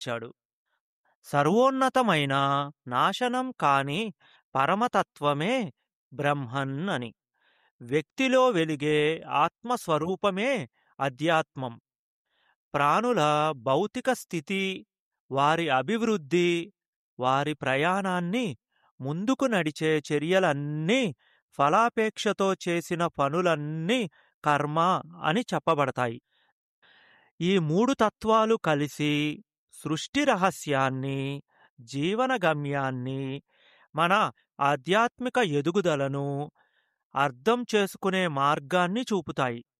ఇచ్చాడు సర్వోన్నతమైన నాశనం కాని పరమతత్వమే బ్రహ్మన్ అని వ్యక్తిలో వెలిగే ఆత్మస్వరూపమే అధ్యాత్మం ప్రాణుల భౌతిక స్థితి వారి అభివృద్ధి వారి ప్రయాణాన్ని ముందుకు నడిచే చర్యలన్నీ ఫలాపేక్షతో చేసిన పనులన్నీ కర్మ అని చెప్పబడతాయి ఈ మూడు తత్వాలు కలిసి సృష్టి రహస్యాన్ని జీవన గమ్యాన్ని మన ఆధ్యాత్మిక ఎదుగుదలను అర్థం చేసుకునే మార్గాన్ని చూపుతాయి